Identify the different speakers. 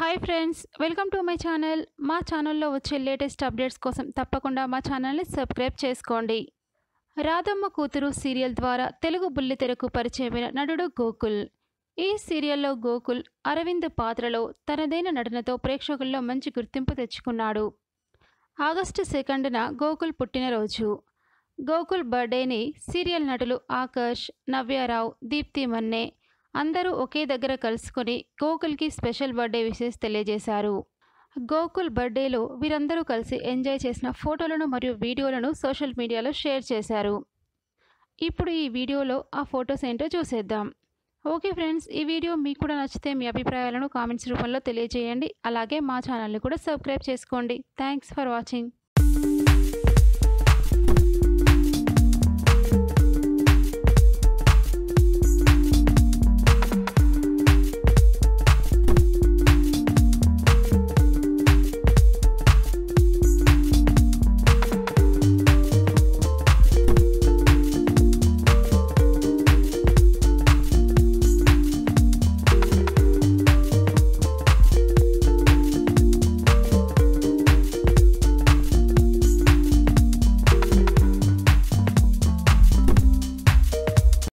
Speaker 1: hi friends welcome to my channel మా ఛానల్లో వచ్చే లేటెస్ట్ అప్డేట్స్ కోసం తప్పకుండా మా ఛానల్ని సబ్స్క్రైబ్ చేసుకోండి రాధమ్మ కూతురు సీరియల్ ద్వారా తెలుగు బుల్లితెరకు పరిచయమైన నటుడు గోకుల్ ఈ సీరియల్లో గోకుల్ అరవింద్ పాత్రలో తనదైన నటనతో ప్రేక్షకుల్లో మంచి గుర్తింపు తెచ్చుకున్నాడు ఆగస్టు సెకండ్న గోకుల్ పుట్టినరోజు గోకుల్ బర్త్డేని సీరియల్ నటులు ఆకాష్ నవ్యారావు దీప్తి మన్నే అందరూ ఒకే దగ్గర కలుసుకొని గోకుల్కి స్పెషల్ బర్త్డే విషెస్ తెలియజేశారు గోకుల్ బర్త్డేలో వీరందరూ కలిసి ఎంజాయ్ చేసిన ఫోటోలను మరియు వీడియోలను సోషల్ మీడియాలో షేర్ చేశారు ఇప్పుడు ఈ వీడియోలో ఆ ఫొటోస్ ఏంటో చూసేద్దాం ఓకే ఫ్రెండ్స్ ఈ వీడియో మీకు కూడా నచ్చితే మీ అభిప్రాయాలను కామెంట్స్ రూపంలో తెలియజేయండి అలాగే మా ఛానల్ని కూడా సబ్స్క్రైబ్ చేసుకోండి థ్యాంక్స్ ఫర్ వాచింగ్